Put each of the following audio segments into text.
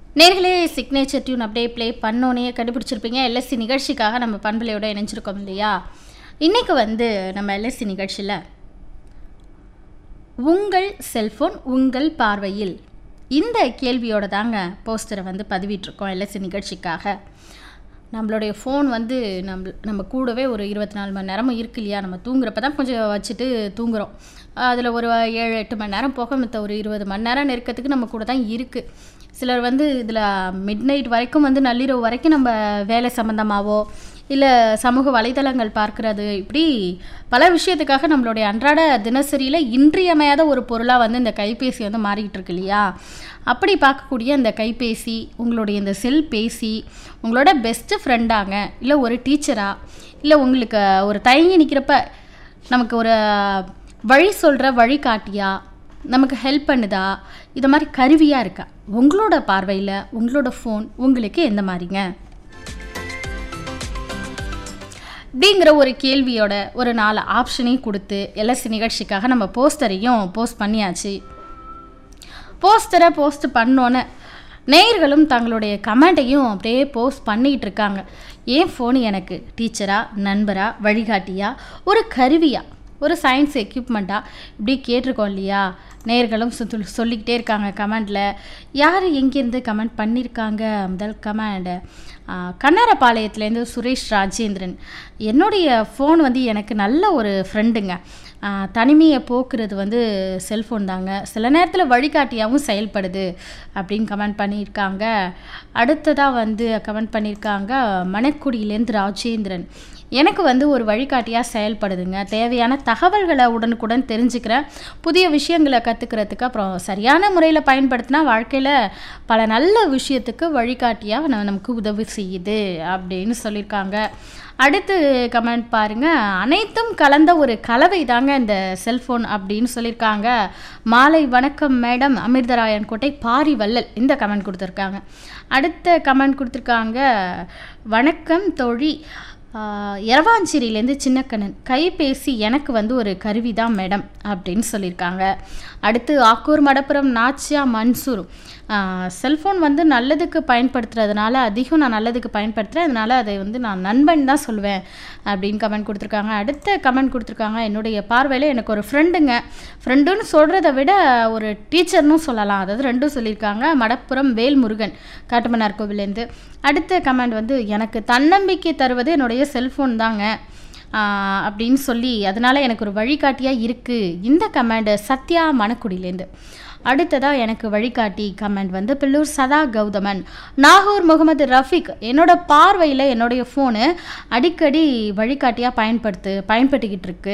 நேர்களே signature tune அப்படியே play பண்ணோன்னே கண்டுபிடிச்சிருப்பீங்க எல்எஸ்சி நிகழ்ச்சிக்காக நம்ம பண்பலையோட இணைஞ்சிருக்கோம் இல்லையா இன்றைக்கி வந்து நம்ம எல்எஸ்சி நிகழ்ச்சியில் உங்கள் செல்ஃபோன் உங்கள் பார்வையில் இந்த கேள்வியோட தாங்க போஸ்டரை வந்து பதிவிட்டிருக்கோம் எல்எஸ்சி நிகழ்ச்சிக்காக நம்மளுடைய ஃபோன் வந்து நம்ம நம்ம கூடவே ஒரு இருபத்தி நாலு மணி நேரமும் இருக்கு இல்லையா நம்ம தூங்குறப்ப தான் கொஞ்சம் வச்சுட்டு தூங்குறோம் அதில் ஒரு ஏழு எட்டு மணி நேரம் போக மற்ற ஒரு இருபது மணி நேரம் நெருக்கத்துக்கு நம்ம கூட தான் இருக்குது சிலர் வந்து இதில் மிட் நைட் வரைக்கும் வந்து நள்ளிரவு வரைக்கும் நம்ம வேலை சம்மந்தமாகவோ இல்லை சமூக வலைதளங்கள் பார்க்குறது இப்படி பல விஷயத்துக்காக நம்மளுடைய அன்றாட தினசரியில் இன்றியமையாத ஒரு பொருளாக வந்து இந்த கைபேசி வந்து மாறிக்கிட்டு இருக்கு இல்லையா அப்படி பார்க்கக்கூடிய இந்த கைபேசி உங்களுடைய இந்த செல் பேசி உங்களோட பெஸ்ட்டு ஃப்ரெண்டாங்க இல்லை ஒரு டீச்சரா இல்லை உங்களுக்கு ஒரு தயங்கி நிற்கிறப்ப நமக்கு ஒரு வழி சொல்கிற வழிகாட்டியா நமக்கு ஹெல்ப் பண்ணுதா இது மாதிரி கருவியாக இருக்கா உங்களோட பார்வையில் உங்களோட ஃபோன் உங்களுக்கு எந்த மாதிரிங்க அப்படிங்கிற ஒரு கேள்வியோட ஒரு நாலு ஆப்ஷனையும் கொடுத்து எல்எஸ்சி நிகழ்ச்சிக்காக நம்ம போஸ்டரையும் போஸ்ட் பண்ணியாச்சு போஸ்டரை போஸ்ட் பண்ணோன்னே நேயர்களும் தங்களுடைய கமெண்ட்டையும் அப்படியே போஸ்ட் பண்ணிகிட்டு இருக்காங்க ஏன் ஃபோன் எனக்கு டீச்சரா நண்பரா வழிகாட்டியா ஒரு கருவியா ஒரு சயின்ஸ் எக்யூப்மெண்ட்டாக இப்படி கேட்டிருக்கோம் இல்லையா நேர்களும் சொல் சொல்லிக்கிட்டே இருக்காங்க கமெண்டில் யார் எங்கேருந்து கமெண்ட் பண்ணியிருக்காங்க முதல் கமெண்ட் கண்ணாரப்பாளையத்துலேருந்து சுரேஷ் ராஜேந்திரன் என்னுடைய ஃபோன் வந்து எனக்கு நல்ல ஒரு ஃப்ரெண்டுங்க தனிமையை போக்குறது வந்து செல்ஃபோன் தாங்க சில நேரத்தில் வழிகாட்டியாகவும் செயல்படுது அப்படின்னு கமெண்ட் பண்ணியிருக்காங்க அடுத்ததாக வந்து கமெண்ட் பண்ணியிருக்காங்க மணக்குடியிலேருந்து ராஜேந்திரன் எனக்கு வந்து ஒரு வழிகாட்டியாக செயல்படுதுங்க தேவையான தகவல்களை உடனுக்குடன் தெரிஞ்சுக்கிறேன் புதிய விஷயங்களை கற்றுக்கிறதுக்கு அப்புறம் சரியான முறையில் பயன்படுத்தினா வாழ்க்கையில் பல நல்ல விஷயத்துக்கு வழிகாட்டியாக நமக்கு உதவி செய்யுது அப்படின்னு சொல்லியிருக்காங்க அடுத்து கமெண்ட் பாருங்கள் அனைத்தும் கலந்த ஒரு கலவை தாங்க இந்த செல்ஃபோன் அப்படின்னு சொல்லியிருக்காங்க மாலை வணக்கம் மேடம் அமிர்தராயன் கோட்டை பாரி வள்ளல் இந்த கமெண்ட் கொடுத்துருக்காங்க அடுத்த கமெண்ட் கொடுத்துருக்காங்க வணக்கம் தோழி எரவாஞ்சேரியிலேருந்து சின்னக்கண்ணன் கைபேசி எனக்கு வந்து ஒரு கருவி தான் மேடம் அப்படின்னு சொல்லியிருக்காங்க அடுத்து ஆக்கூர் மடப்புறம் நாச்சியா மன்சூர் செல்ஃபோன் வந்து நல்லதுக்கு பயன்படுத்துறதுனால அதிகம் நான் நல்லதுக்கு பயன்படுத்துகிறேன் அதனால் அதை வந்து நான் நண்பன் தான் சொல்லுவேன் அப்படின்னு கமெண்ட் கொடுத்துருக்காங்க அடுத்த கமெண்ட் கொடுத்துருக்காங்க என்னுடைய பார்வையில் எனக்கு ஒரு ஃப்ரெண்டுங்க ஃப்ரெண்டுன்னு சொல்கிறத விட ஒரு டீச்சர்னு சொல்லலாம் அதாவது ரெண்டும் சொல்லியிருக்காங்க மடப்புறம் வேல்முருகன் காட்டுமன்னார் கோவிலேருந்து அடுத்த கமெண்ட் வந்து எனக்கு தன்னம்பிக்கை தருவது என்னுடைய செல்ஃபோன் தாங்க அப்படின்னு சொல்லி அதனால் எனக்கு ஒரு வழிகாட்டியாக இருக்குது இந்த கமெண்டு சத்யா மணக்குடியிலேருந்து அடுத்ததாக எனக்கு வழிகாட்டி கமெண்ட் வந்து பில்லூர் சதா கௌதமன் நாகூர் முகமது ரஃபிக் என்னோட பார்வையில் என்னுடைய ஃபோனு அடிக்கடி வழிகாட்டியாக பயன்படுத்து பயன்பட்டுக்கிட்டு இருக்கு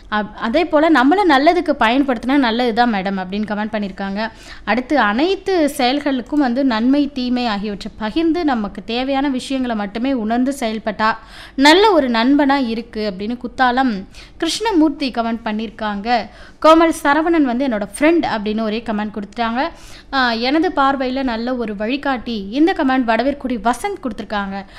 அதே போல் நம்மளும் நல்லதுக்கு பயன்படுத்தினா நல்லது தான் மேடம் அப்படின்னு கமெண்ட் பண்ணியிருக்காங்க அடுத்து அனைத்து செயல்களுக்கும் வந்து நன்மை தீமை ஆகியவற்றை பகிர்ந்து நமக்கு தேவையான விஷயங்களை மட்டுமே உணர்ந்து செயல்பட்டால் நல்ல ஒரு நண்பனாக இருக்குது அப்படின்னு குத்தாலம் கிருஷ்ணமூர்த்தி கமெண்ட் பண்ணியிருக்காங்க கோமல் சரவணன் வந்து என்னோடய ஃப்ரெண்ட் அப்படின்னு ஒரே கமெண்ட் கொடுத்துட்டாங்க எனது பார்வையில் நல்ல ஒரு வழிகாட்டி இந்த கமெண்ட் வடவேற்குடி வசந்த் கொடுத்துருக்காங்க